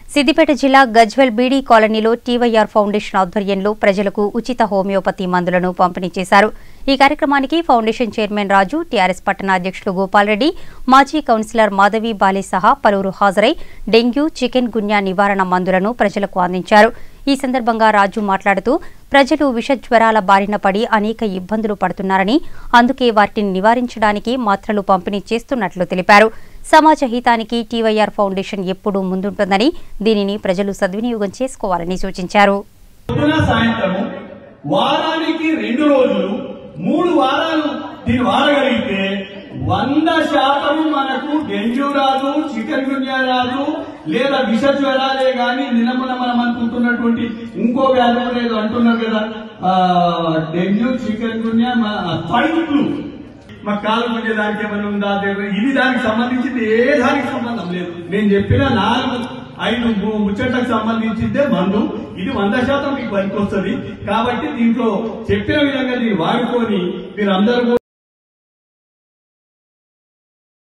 సిద్దిపేట జిల్లా గజ్వెల్ బీడీ కాలనీలో TYR foundation ఆధ్వర్యంలో ప్రజలకు ఉచిత హోమియోపతి మందులను పంపిణీ చేశారు ఈ కార్యక్రమానికి ఫౌండేషన్ చైర్మన్ రాజు టీఆర్ఎస్ పట్టణ అధ్యక్షులు గోపాల్ రెడ్డి మాజీ కౌన్సిలర్ మాధవి బాలే సహా పలువురు హాజరై డెంగ్యూ చికెన్ గున్యా నివారణ మందులను ప్రజలకు అందించారు ఈ సందర్భంగా రాజు మాట్లాడుతూ ప్రజలు విష జ్వరాల బారిన పడి అనేక ఇబ్బందులు పడుతున్నారని అందుకే వాటిని నివారించడానికి మాత్రలు పంపిణీ చేస్తున్నట్లు తెలిపారు సమాజ హితానికి టీవైఆర్ ఫౌండేషన్ ఎప్పుడూ ముందుంటుందని దీనిని ప్రజలు సద్వినియోగం చేసుకోవాలని సూచించారు పొద్దున సాయంత్రము వారానికి రెండు రోజులు మూడు వారాలు దీన్ని వాడగలిగితే వంద శాతము మనకు డెంగ్యూ రాదు చికెన్ గున్యా రాదు లేదా విష జ్వరాలే గాని నిన్న మొన్న మనం అనుకుంటున్నటువంటి ఇంకో వ్యాధి కూడా ఏదో అంటున్నారు కదా ఆ, dengue chikungunya swine flu మా కాలు ముందే దానికి ఏమైనా ఉందా తెలియదు. ఇది దానికి సంబంధించింది ఏ దానికి సంబంధం లేదు నేను చెప్పిన నాలుగు ఐదు ము- ముచ్చట్లకు సంబంధించిందే మందు ఇది వంద శాతం మీకు పనికొస్తుంది కాబట్టి దీంట్లో చెప్పిన విధంగా దీన్ని వాడుకొని మీరు అందరూ